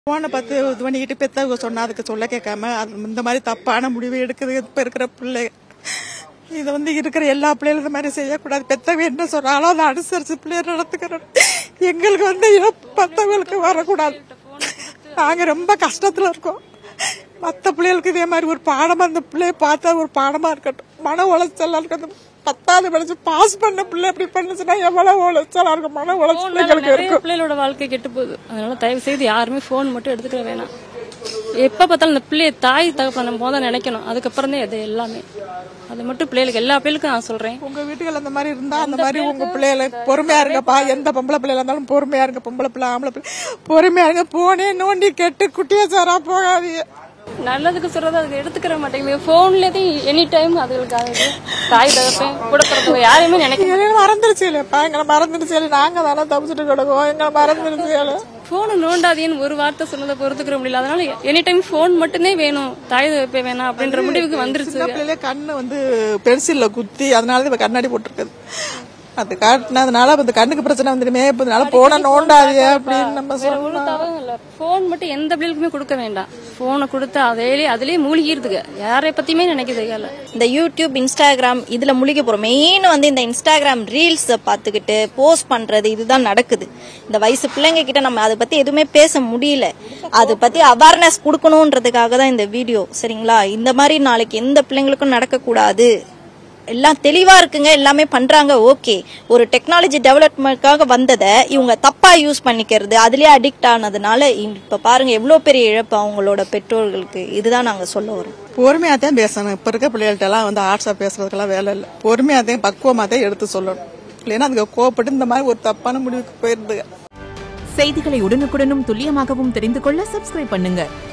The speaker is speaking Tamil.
போனை பார்த்து இது பண்ணிக்கிட்டு பெத்தவங்க சொன்னா அதுக்கு சொல்ல கேட்காம அது இந்த மாதிரி தப்பான முடிவு எடுக்குது இப்ப இருக்கிற பிள்ளை இது வந்து இருக்கிற எல்லா பிள்ளைகளும் இந்த மாதிரி செய்யக்கூடாது பெத்தவங்க என்ன சொன்னாலும் அதை அனுசரிச்சு பிள்ளைய நடத்துக்கிறோம் எங்களுக்கு வந்து பத்தவங்களுக்கு வரக்கூடாது நாங்க ரொம்ப கஷ்டத்துல இருக்கோம் மற்ற பிள்ளைகளுக்கு இதே மாதிரி ஒரு பாடமா அந்த பிள்ளைய பார்த்தா ஒரு பாடமா இருக்கட்டும் மன உளைச்சலா இருக்கட்டும் பத்தாவது படிச்சு பாஸ் பண்ண பிள்ளை எப்படி பண்ணுச்சுன்னா எவ்வளவு உளைச்சலா இருக்கும் மன உளைச்சல் எங்களுக்கு நிறைய இருக்கும் பிள்ளைகளோட வாழ்க்கை கெட்டு போகுது அதனால தயவு செய்து யாருமே போன் மட்டும் எடுத்துக்கிற வேணாம் எப்ப பார்த்தாலும் இந்த பிள்ளைய தாய் தகப்பன போத நினைக்கணும் அதுக்கப்புறம் தான் இது எல்லாமே அது மட்டும் பிள்ளைகளுக்கு எல்லா பிள்ளைகளுக்கும் நான் சொல்றேன் உங்க வீட்டுகள் அந்த மாதிரி இருந்தா அந்த மாதிரி உங்க பிள்ளைகளை பொறுமையா இருங்கப்பா எந்த பொம்பளை பிள்ளைல இருந்தாலும் பொறுமையா இருங்க பொம்பளை பிள்ளை ஆம்பளை பிள்ளை பொறுமையா இருங்க போனே நோண்டி கெட்டு குட்டியா சாரா போகாதீங்க நல்லதுக்கு சொல்றது அதுக்கு எடுத்துக்கிற மாட்டேங்குது போன்லயே எனி டைம் அதுகளுக்கு ஆகுது தாய் தகப்பன் கூட பிறந்தவங்க யாரையுமே நினைக்க எங்களை மறந்துருச்சு இல்லையப்பா எங்களை மறந்துருச்சு இல்லை நாங்க தானே தப்பிச்சுட்டு கிடக்குவோம் எங்களை மறந்துருச்சு இல்லை போனை நோண்டாதீன்னு ஒரு வார்த்தை சொன்னதை பொறுத்துக்கிற முடியல அதனால எனி டைம் போன் மட்டுமே வேணும் தாய் தகப்பே வேணாம் அப்படின்ற முடிவுக்கு வந்துருச்சு சின்ன பிள்ளையிலே கண்ணு வந்து பென்சில்ல குத்தி அதனால இப்ப கண்ணாடி போட்டிருக்குது அது காட்டினதுனால இப்ப இந்த கண்ணுக்கு பிரச்சனை வந்துடுமே இப்ப இதனால போன நோண்டாதீங்க அப்படின்னு நம்ம வேற ஒரு சொன்னோம் தவறும் இல்ல போன் மட்டும் எந்த பிள்ளைகளுக்குமே கொடுக்க வேண்டாம் போனை கொடுத்து அதிலே அதுலயே மூழ்கிருதுங்க யாரை பத்தியுமே நினைக்குதுங்க இல்ல இந்த யூடியூப் இன்ஸ்டாகிராம் இதுல முழுகி போறோம் மெயின் வந்து இந்த இன்ஸ்டாகிராம் ரீல்ஸ் பார்த்துக்கிட்டு போஸ்ட் பண்றது இதுதான் நடக்குது இந்த வயசு பிள்ளைங்க கிட்ட நம்ம அதை பத்தி எதுவுமே பேச முடியல அதை பத்தி அவேர்னஸ் கொடுக்கணுன்றதுக்காக தான் இந்த வீடியோ சரிங்களா இந்த மாதிரி நாளைக்கு எந்த பிள்ளைங்களுக்கும் நடக்கக்கூடாது எல்லாம் தெளிவா இருக்குங்க எல்லாமே பண்றாங்க ஓகே ஒரு டெக்னாலஜி டெவலப்மெண்ட்காக வந்ததை இவங்க தப்பா யூஸ் பண்ணிக்கிறது அதுலயே அடிக்ட் ஆனதுனால இப்ப பாருங்க எவ்வளவு பெரிய இழப்பு அவங்களோட பெற்றோர்களுக்கு இதுதான் நாங்க சொல்ல வரோம் பொறுமையா தான் பேசணும் இப்ப இருக்க பிள்ளைகள்ட்ட எல்லாம் வந்து ஆட்சா பேசுறதுக்கெல்லாம் வேலை இல்லை பொறுமையா தான் பக்குவமா தான் எடுத்து சொல்லணும் இல்லைன்னா அதுக்கு கோவப்பட்டு இந்த மாதிரி ஒரு தப்பான முடிவுக்கு போயிருதுங்க செய்திகளை உடனுக்குடனும் துல்லியமாகவும் தெரிந்து கொள்ள சப்ஸ்கிரைப் பண்ணுங்க